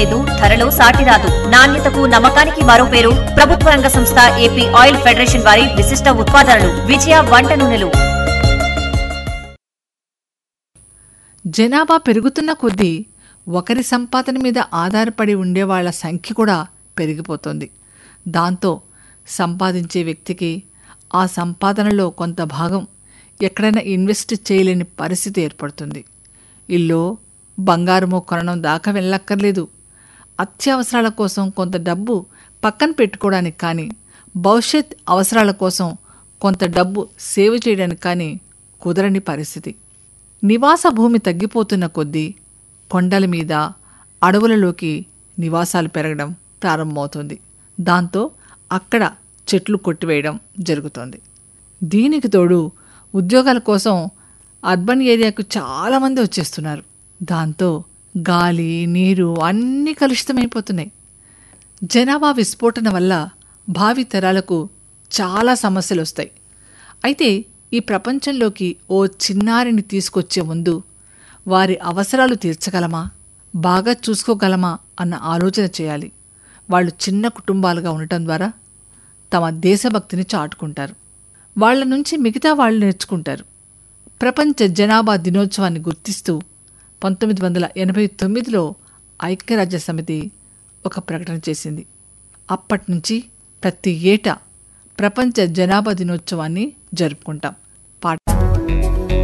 లేదు ధరలో సాటి రాదు నాణ్యతకు నమ్మకానికి మరో పేరు ప్రభుత్వ రంగ సంస్థ ఏపీ ఆయిల్ ఫెడరేషన్ వారి విశిష్ట ఉత్పాదనలు విజయ వంట నూనెలు జనాభా పెరుగుతున్న కొద్దీ ఒకరి సంపాదన మీద ఆధారపడి ఉండేవాళ్ల సంఖ్య కూడా పెరిగిపోతుంది దాంతో సంపాదించే వ్యక్తికి ఆ సంపాదనలో కొంత భాగం ఎక్కడైనా ఇన్వెస్ట్ చేయలేని పరిస్థితి ఏర్పడుతుంది ఇల్లు బంగారము కొనడం దాకా వెళ్ళక్కర్లేదు అత్యవసరాల కోసం కొంత డబ్బు పక్కన పెట్టుకోవడానికి కానీ భవిష్యత్ అవసరాల కోసం కొంత డబ్బు సేవ్ చేయడానికి కానీ కుదరని పరిస్థితి నివాస భూమి తగ్గిపోతున్న కొద్దీ కొండల మీద అడవులలోకి నివాసాలు పెరగడం ప్రారంభమవుతుంది దాంతో అక్కడ చెట్లు కొట్టివేయడం జరుగుతోంది దీనికి తోడు ఉద్యోగాల కోసం అర్బన్ ఏరియాకు చాలామంది వచ్చేస్తున్నారు దాంతో గాలి నీరు అన్నీ కలుషితమైపోతున్నాయి జనాభా విస్ఫోటన వల్ల భావి తరాలకు చాలా సమస్యలు వస్తాయి అయితే ఈ ప్రపంచంలోకి ఓ చిన్నారిని తీసుకొచ్చే ముందు వారి అవసరాలు తీర్చగలమా బాగా చూసుకోగలమా అన్న ఆలోచన చేయాలి వాళ్ళు చిన్న కుటుంబాలుగా ఉండటం ద్వారా తమ దేశభక్తిని చాటుకుంటారు వాళ్ళ నుంచి మిగతా వాళ్ళు నేర్చుకుంటారు ప్రపంచ జనాభా దినోత్సవాన్ని గుర్తిస్తూ పంతొమ్మిది వందల ఎనభై తొమ్మిదిలో ఐక్యరాజ్య సమితి ఒక ప్రకటన చేసింది అప్పటి నుంచి ప్రతి ఏటా ప్రపంచ జనాభా దినోత్సవాన్ని జరుపుకుంటాం